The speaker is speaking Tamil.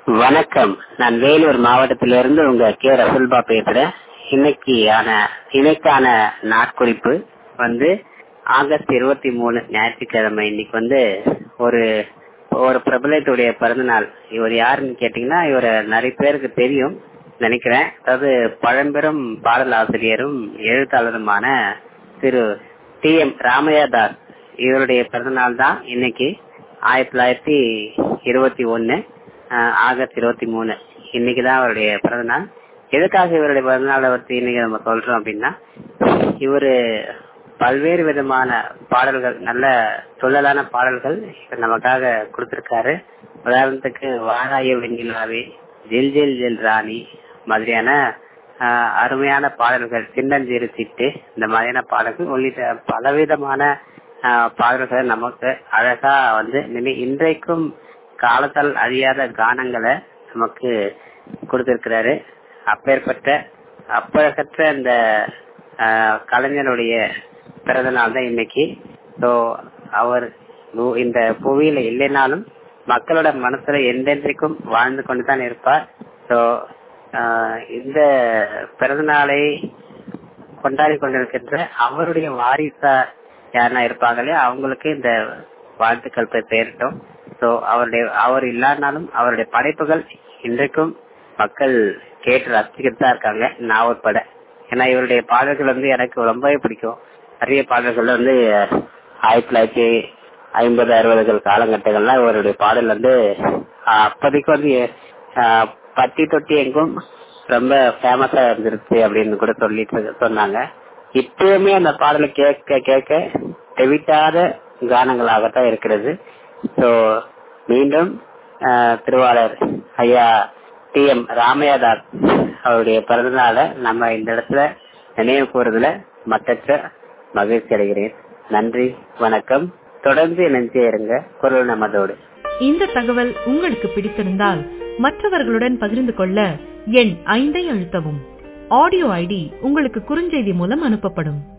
வணக்கம் நான் வேலூர் மாவட்டத்திலிருந்து உங்க கே ரசுல்பா பேசுறேன் இன்னைக்கு ஆன இன்னைக்கான நாட்குறிப்பு வந்து ஆகஸ்ட் இருபத்தி மூணு ஞாயிற்றுக்கிழமை இன்னைக்கு வந்து ஒரு ஒரு பிரபலத்துடைய பிறந்த நாள் இவர் யாருன்னு கேட்டீங்கன்னா இவரை நிறைய பேருக்கு தெரியும் நினைக்கிறேன் அதாவது பழம்பெரும் பாடல் ஆசிரியரும் எழுத்தாளருமான திரு டி எம் ராமையா தாஸ் இவருடைய பிறந்த நாள் தான் இன்னைக்கு ஆயிரத்தி தொள்ளாயிரத்தி இருபத்தி ஒன்னு ஆகஸ்ட் இருபத்தி மூணு இன்னைக்கு தான் அவருடைய பிறந்த நாள் எதுக்காக இவருடைய பிறந்த நாளை பத்தி இன்னைக்கு நம்ம சொல்றோம் அப்படின்னா இவரு பல்வேறு விதமான பாடல்கள் நல்ல சொல்லலான பாடல்கள் நமக்காக கொடுத்திருக்காரு உதாரணத்துக்கு வாராய வெண்ணிலாவே ஜில் ஜில் ஜில் ராணி மாதிரியான அருமையான பாடல்கள் சின்னஞ்சிறு சிட்டு இந்த மாதிரியான பாடல்கள் உள்ளிட்ட பலவிதமான பாடல்களை நமக்கு அழகா வந்து இன்றைக்கும் காலத்தால் அழியாத கானங்களை நமக்கு கொடுத்திருக்கிறாரு அப்பேற்பட்ட அப்பழகற்ற இந்த கலைஞருடைய பிறந்த நாள் தான் இன்னைக்கு ஸோ அவர் இந்த புவியில இல்லைனாலும் மக்களோட மனசுல எந்தெந்தைக்கும் வாழ்ந்து கொண்டு தான் இருப்பார் ஸோ இந்த பிறந்த நாளை கொண்டாடி கொண்டிருக்கின்ற அவருடைய வாரிசா யாருன்னா இருப்பாங்களே அவங்களுக்கு இந்த வாழ்த்துக்கள் போய் சேரட்டும் ஸோ அவருடைய அவர் இல்லாதனாலும் அவருடைய படைப்புகள் இன்றைக்கும் மக்கள் கேட்டு ரசிச்சுக்கிட்டு தான் இருக்காங்க நான் உட்பட ஏன்னா இவருடைய பாடல்கள் வந்து எனக்கு ரொம்பவே பிடிக்கும் நிறைய பாடல்கள் வந்து ஆயிரத்தி தொள்ளாயிரத்தி ஐம்பது அறுபதுகள் காலகட்டங்கள்லாம் இவருடைய பாடல் வந்து அப்போதைக்கு வந்து பட்டி தொட்டி எங்கும் ரொம்ப ஃபேமஸா இருந்துருச்சு அப்படின்னு கூட சொல்லிட்டு சொன்னாங்க இப்பவுமே அந்த பாடலை கேட்க கேட்க தெவிட்டாத கானங்களாகத்தான் இருக்கிறது ஸோ மீண்டும் திருவாளர் ஐயா டி எம் ராமையாதாஸ் அவருடைய பிறந்தநாளை நம்ம இந்த இடத்துல நினைவு கூறுறதுல மற்றற்ற மகிழ்ச்சி அடைகிறேன் நன்றி வணக்கம் தொடர்ந்து இணைஞ்சே இருங்க குரல் நமதோடு இந்த தகவல் உங்களுக்கு பிடித்திருந்தால் மற்றவர்களுடன் பகிர்ந்து கொள்ள எண் ஐந்தை அழுத்தவும் ஆடியோ ஐடி உங்களுக்கு குறுஞ்செய்தி மூலம் அனுப்பப்படும்